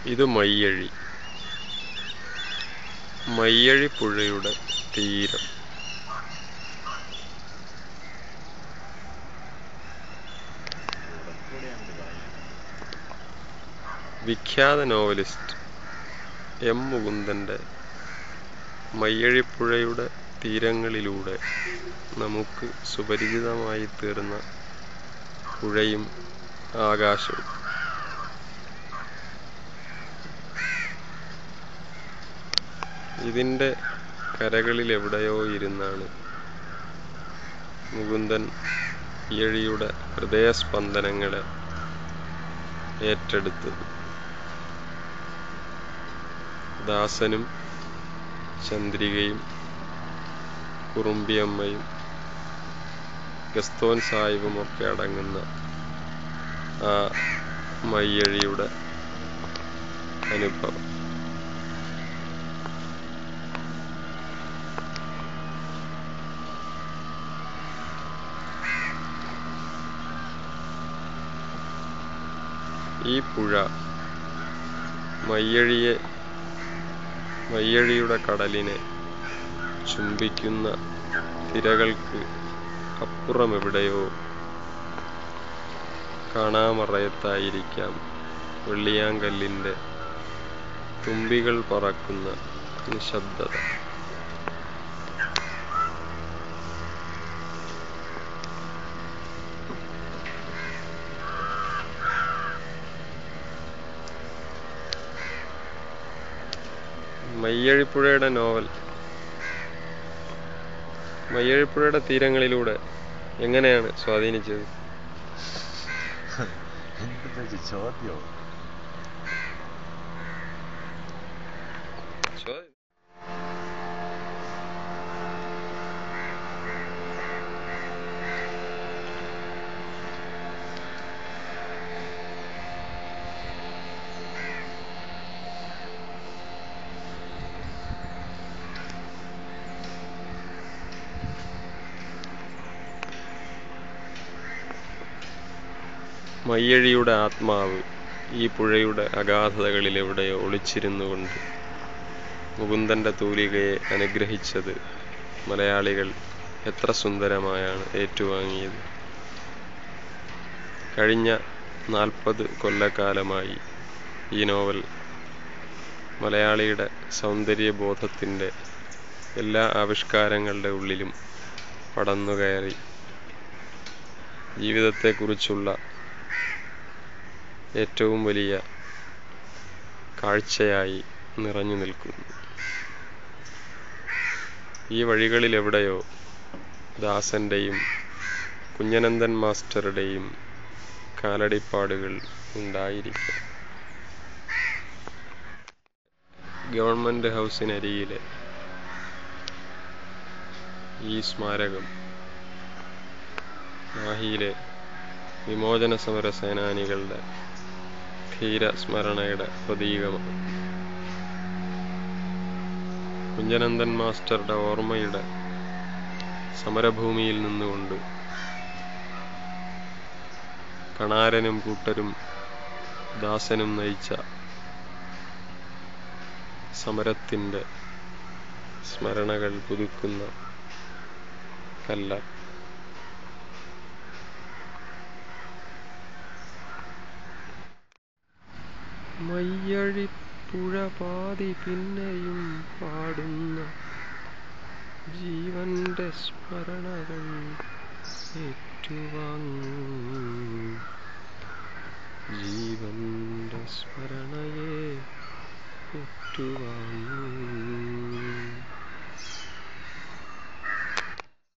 ഇത് മയ്യഴി മയ്യഴി പുഴയുടെ തീരം വിഖ്യാത നോവലിസ്റ്റ് എം മുകുന്ദൻ്റെ മയ്യഴിപ്പുഴയുടെ തീരങ്ങളിലൂടെ നമുക്ക് സുപരിചിതമായി തീർന്ന പുഴയും ആകാശവും ഇതിൻ്റെ കരകളിൽ എവിടെയോ ഇരുന്നാണ് മുകുന്ദൻ മയ്യഴിയുടെ ഹൃദയസ്പന്ദനങ്ങളെ ഏറ്റെടുത്തത് ദാസനും ചന്ദ്രികയും കുറുമ്പിയമ്മയും ഗസ്തോൻ സാഹിബും ഒക്കെ അടങ്ങുന്ന ആ മയ്യഴിയുടെ അനുഭവം ഈ പുഴ മയ്യഴിയെ മയ്യഴിയുടെ കടലിനെ ചുംബിക്കുന്ന തിരകൾക്ക് അപ്പുറം എവിടെയോ കാണാമറയത്തായിരിക്കാം വെള്ളിയാങ്കല്ലിൻ്റെ തുമ്പികൾ പറക്കുന്ന നിശബ്ദത മയ്യഴിപ്പുഴയുടെ നോവൽ മയ്യഴിപ്പുഴയുടെ തീരങ്ങളിലൂടെ എങ്ങനെയാണ് സ്വാധീനിച്ചത് എന്ത് ചോദ്യം ചോദ്യം മയ്യഴിയുടെ ആത്മാവ് ഈ പുഴയുടെ അഗാധതകളിൽ എവിടെയോ ഒളിച്ചിരുന്നുകൊണ്ട് മുകുന്ദന്റെ തൂലികയെ അനുഗ്രഹിച്ചത് മലയാളികൾ എത്ര സുന്ദരമായാണ് ഏറ്റുവാങ്ങിയത് കഴിഞ്ഞ നാൽപ്പത് കൊല്ലക്കാലമായി ഈ നോവൽ മലയാളിയുടെ സൗന്ദര്യബോധത്തിൻ്റെ എല്ലാ ആവിഷ്കാരങ്ങളുടെ ഉള്ളിലും പടന്നുകയറി ജീവിതത്തെക്കുറിച്ചുള്ള ഏറ്റവും വലിയ കാഴ്ചയായി നിറഞ്ഞു നിൽക്കുന്നു ഈ വഴികളിൽ എവിടെയോ ദാസന്റെയും കുഞ്ഞനന്ദൻ മാസ്റ്ററുടെയും കാലടിപ്പാടുകൾ ഉണ്ടായിരിക്കാം ഗവൺമെന്റ് ഹൗസിനരികിലെ ഈ സ്മാരകം മാഹിയിലെ വിമോചന സമര സേനാനികളുടെ ധീര സ്മരണയുടെ പ്രതീകമാണ് കുഞ്ഞനന്ദൻ മാസ്റ്ററുടെ ഓർമ്മയുടെ സമരഭൂമിയിൽ നിന്നുകൊണ്ട് കണാരനും കൂട്ടരും ദാസനും നയിച്ച സമരത്തിൻ്റെ സ്മരണകൾ പുതുക്കുന്ന കല്ല മയ്യഴിപ്പുഴ പാതി പിന്നെയും പാടുന്ന ജീവന്റെ സ്മരണകൾ ഏറ്റുവാങ്ങുന്നു